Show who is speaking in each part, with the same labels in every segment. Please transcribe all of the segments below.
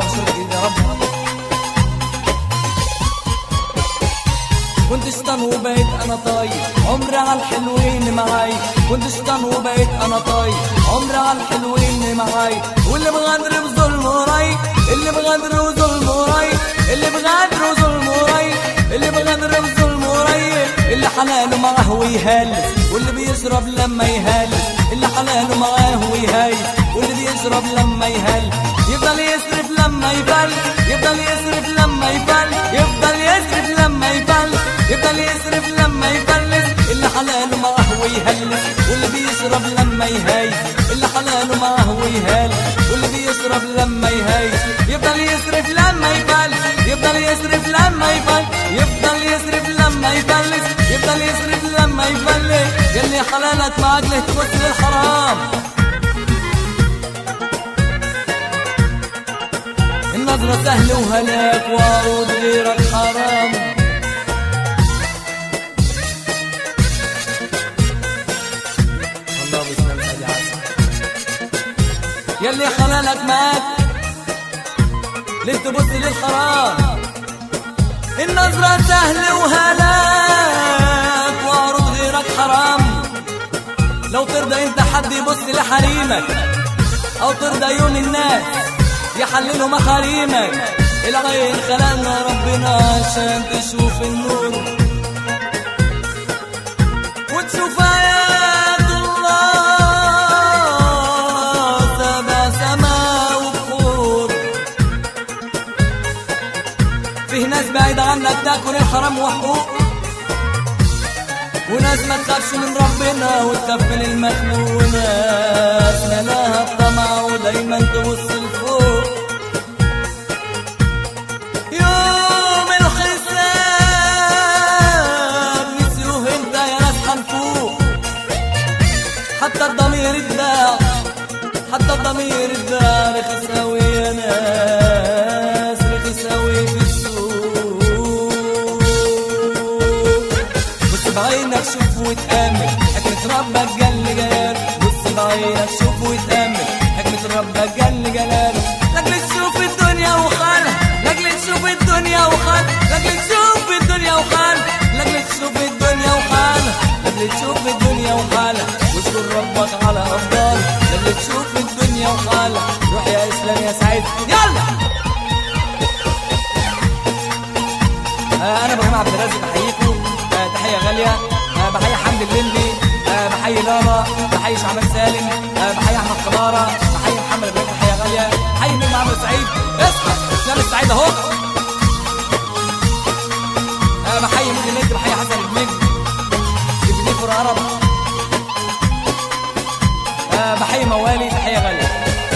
Speaker 1: واشرب يا رب كنت شطان وبقيت انا طاير عمري على الحلوين معاي كنت شطان وبقيت انا طاير عمري على الحلوين معاي واللي بغدر بظلم وراي اللي بغدر وظلم وراي اللي بغدر وظلم وراي اللي بغدر بظلم وراي اللي حلاله معاه ويهلس واللي بيشرب لما يهلس اللي حلاله معاه ويهيس واللي بيشرب لما يهلس يفضل يصرف لما يفل يفضل يصرف لما يفل يفضل يصرف لما يفل يفضل يصرف لما يفلس اللي حلاله معاه ويهلس واللي بيشرب لما يهيس اللي حلاله معاه ويهلس واللي بيشرب لما يهيس يفضل يصرف لما يفل يفضل يصرف لما يفل يفضل يصرف لما يفلس يفضل يصرف لما يفلس يلي حلالك معاك ليه تبص للحرام النظرة سهل وهلاك وعروض غيرك حرام الله بيسلم سيدي عسل يلي حلالك معاك ليه تبص للحرام النظرة سهل وهلاك وعروض غيرك حرام لو ترضى انت حد يبص لحريمك او ترضى عيون الناس يحللوا محاريمك العين خلقنا ربنا عشان تشوف النور وتشوف آيات الله سبع سما وبحور فيه ناس بعيد عنك تاكل الحرام وحقوق وناس ما تخافش من ربنا وتخاف من المخلوق وناس ملاها الطمع ودايما تبص لفوق يوم الحساب نسيوه انت يا ناس حنفوق حتى الضمير اتباع حتى الضمير اتباع رخص اوي يا ناس رخص اوي في السوق بص بعينك شوف وتأمل حكمة ربك جل جلاله بص بعينك شوف وتأمل حكمة ربك جل جلاله لاجل تشوف الدنيا وخالها لاجل تشوف الدنيا وخالها لاجل تشوف الدنيا وخالها لاجل تشوف الدنيا وخالها لاجل تشوف الدنيا وخالها واشكر ربك على أفضاله لاجل تشوف الدنيا وخالها روح يا إسلام يا سعيد يلا آه، انا ابراهيم عبد الرازق بحييكم آه، تحيه غاليه آه، بحيي حمد الليمبي آه، بحيي لاما بحيي شعبان سالم آه، بحيي احمد كباره بحيي محمد ابراهيم تحيه غاليه بحيي نجم عمرو سعيد اصحى اسلام السعيد اهو آه، بحيي مودي النت بحيي حسن النجم جبني فور عرب آه، بحيي موالي تحيه غاليه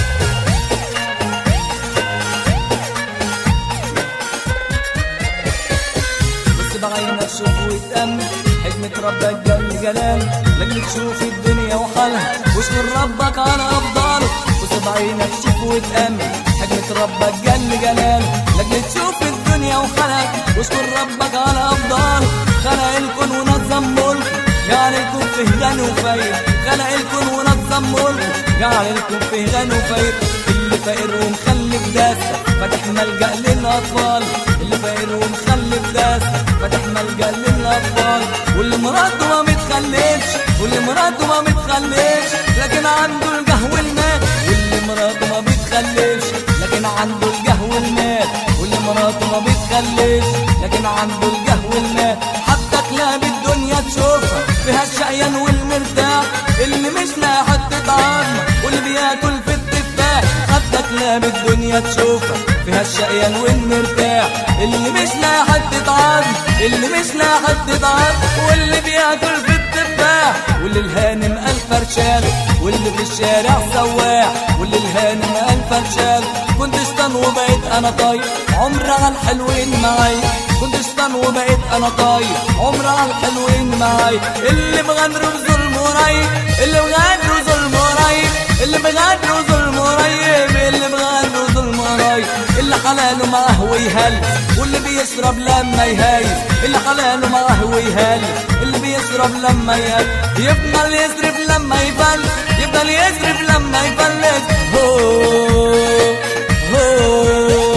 Speaker 1: بص بعينك شوف وتأمل حكمة ربك جل جلاله لاجل تشوف الدنيا وحالها واشكر ربك على أفضاله بص بعينك شوف وتأمل حكمة ربك جل جلاله لاجل تشوف الدنيا وحالها واشكر ربك على أفضاله خلق الكون ونظم ملكه جعل الكون فيه غني وفقير خلق الكون ونظم ملكه جعل الكون فيه غني وفقير اللي فقير ومخلف داسة فتح ملجأ للأطفال اللي فقير ومخلف داسة فتح ملجأ للأطفال واللي مراته ما متخلفش واللي مراته ما متخلفش لكن عنده الجهو المال واللي مراته ما بتخلفش لكن عنده الجهو المال واللي مراته ما بتخلفش لكن عنده الجهو المال حتى كلاب الدنيا تشوفها فيها الشقيان والمرتاح اللي مش لاقي حتة عظمة واللي بياكل في التفاح حتى كلاب الدنيا تشوفها فيها الشقيان والمرتاح اللي مش لاقي حتة عظم اللي مش لاقي حتة عظم واللي بياكل في التفاح واللي الهانم قال فرشاله واللي في الشارع سواح واللي الهانم قال فرشاله كنت شطان وبقيت انا طاير عمر على الحلوين معايا كنت شطان وبقيت انا طاير عمر على الحلوين معايا اللي بغدر وظلم وراي اللي بغدر وظلم وراي اللي بغدر وظلم قريب اللي بغدر وظلم قريب اللي حلاله معاه ويهلس واللي بيشرب لما يهيس اللي حلاله معاه ويهلس اللي بيشرب لما يهيس يفضل يصرف لما يفلس يفضل يصرف لما يفلس هو هو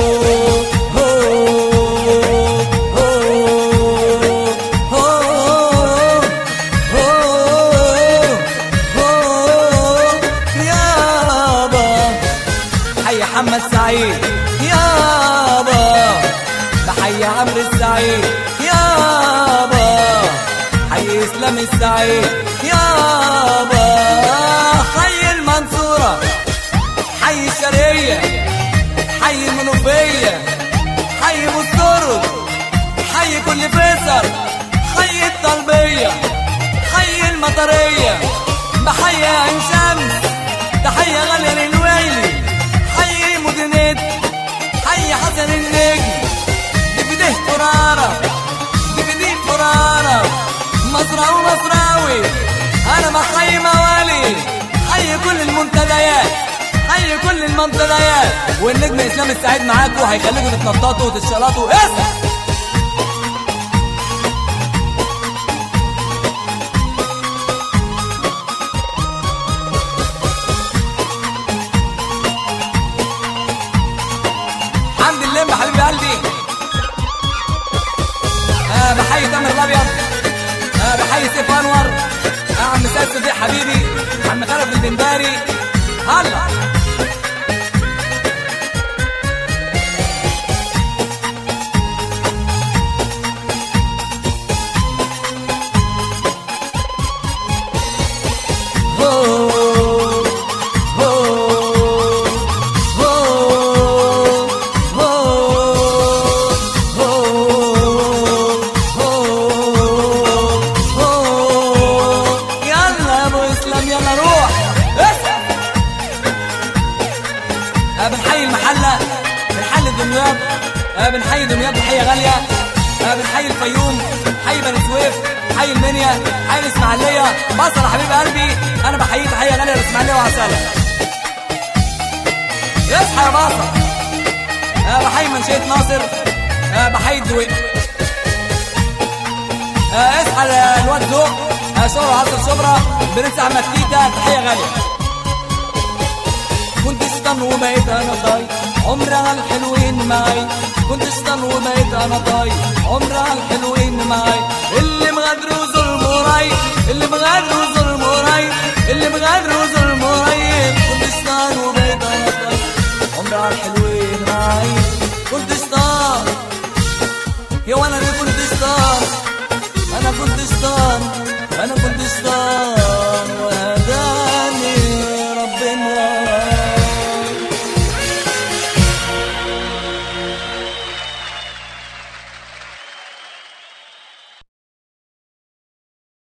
Speaker 1: السعيد يابا حي اسلام السعيد يابا حي المنصورة حي الشرقية حي المنوفية حي مسترد حي كل فيصل حي الطلبية حي المطرية بحي عين شمس تحية غالية للويلي حي مدينة حي حسن النجم دبده فرارة دبدي فرارة مصرع ومصراوي أنا بحي موالي حي كل المنتديات حي كل المنتديات والنجم إسلام السعيد معاكم هيخليكم تتنططوا وتتشلطوا اسم حمد اللمة حبيب قلبي آه بحيي تامر الابيض آه بحيي سيف انور آه عم سيد صديق حبيبي عم خلف البنداري هلا هو هو يلا يا ابو اسلام يلا روح اسلم آه بنحيي المحلة بنحيي دمياط آه بنحيي دمياط تحية غالية آه بنحيي الفيوم حي بني سويف حي المنيا حي الاسماعيلية بصر يا حبيب قلبي انا بحييك تحية غالية للاسماعيلية وعسالة يصحى يا باصر آه بحيي منشية ناصر آه بحيي الدويق آه اصحى الواد ذوق آه شهر عصر شبرا برنس احمد تيتا تحية غالية كنت شيطان وبقيت انا طاي عمرها الحلوين معاي كنت شيطان وبقيت انا طاي عمرها الحلوين معاي اللي مغادر وظلم وراي اللي مغادر وظلم وراي اللي مغادر وظلم وراي كنت شيطان وبقيت انا طاي عمرها الحلوين معاي كنت شيطان يا وانا اللي كنت شيطان انا كنت شيطان انا كنت شيطان